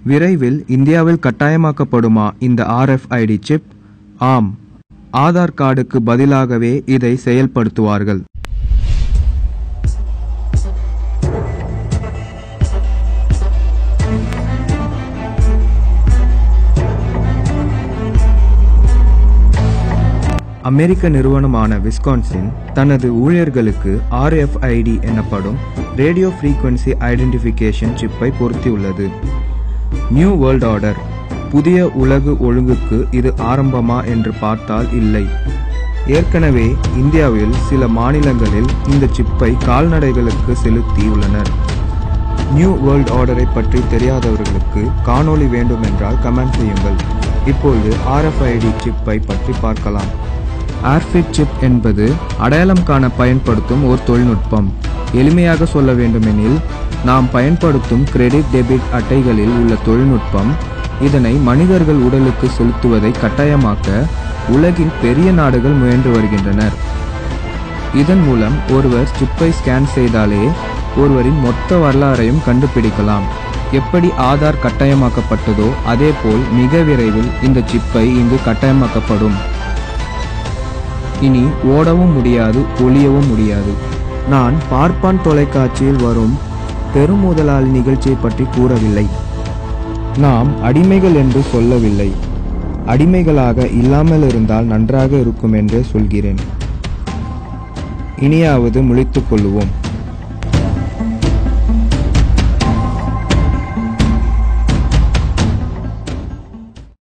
விரைவில் இந்தியாவில் கட்டாயமாக்கப்படுமா இந்த ஆர்எஃப்ஐடி சிப் ஆம் ஆதார் கார்டுக்கு பதிலாகவே இதை செயல்படுத்துவார்கள் அமெரிக்க நிறுவனமான விஸ்கான்சின் தனது ஊழியர்களுக்கு ஆர்எஃப்ஐடி எனப்படும் ரேடியோ ஃப்ரீக்வன்சி ஐடென்டிஃபிகேஷன் சிப்பை பொருத்தியுள்ளது நியூ வேர்ல்ட் ஆர்டர் புதிய உலகு ஒழுங்குக்கு இது ஆரம்பமா என்று பார்த்தால் இல்லை ஏற்கனவே இந்தியாவில் சில மாநிலங்களில் இந்த சிப்பை கால்நடைகளுக்கு செலுத்தியுள்ளனர் நியூ வேர்ல்ட் ஆர்டரை பற்றி தெரியாதவர்களுக்கு காணொளி வேண்டுமென்றால் கமெண்ட் செய்யுங்கள் இப்பொழுது ஆர்எஃப்ஐடி சிப்பை பற்றி பார்க்கலாம் ஆர்ஃபிட் சிப் என்பது அடையாளம் காண பயன்படுத்தும் ஒரு தொழில்நுட்பம் எளிமையாக சொல்ல வேண்டுமெனில் நாம் பயன்படுத்தும் கிரெடிட் டெபிட் அட்டைகளில் உள்ள தொழில்நுட்பம் இதனை மனிதர்கள் உடலுக்கு செலுத்துவதை கட்டாயமாக்க உலகில் பெரிய நாடுகள் முயன்று வருகின்றனர் இதன் மூலம் ஒருவர் சிப்பை ஸ்கேன் செய்தாலே ஒருவரின் மொத்த வரலாறையும் கண்டுபிடிக்கலாம் எப்படி ஆதார் கட்டாயமாக்கப்பட்டதோ அதேபோல் மிக விரைவில் இந்த சிப்பை இங்கு கட்டாயமாக்கப்படும் இனி ஓடவும் முடியாது ஒளியவும் முடியாது நான் பார்ப்பான் தொலைக்காட்சியில் வரும் பெருமுதலாளி நிகழ்ச்சியை பற்றி கூறவில்லை நாம் அடிமைகள் என்று சொல்லவில்லை அடிமைகளாக இல்லாமல் இருந்தால் நன்றாக இருக்கும் என்றே சொல்கிறேன் இனியாவது முழித்துக் கொள்ளுவோம்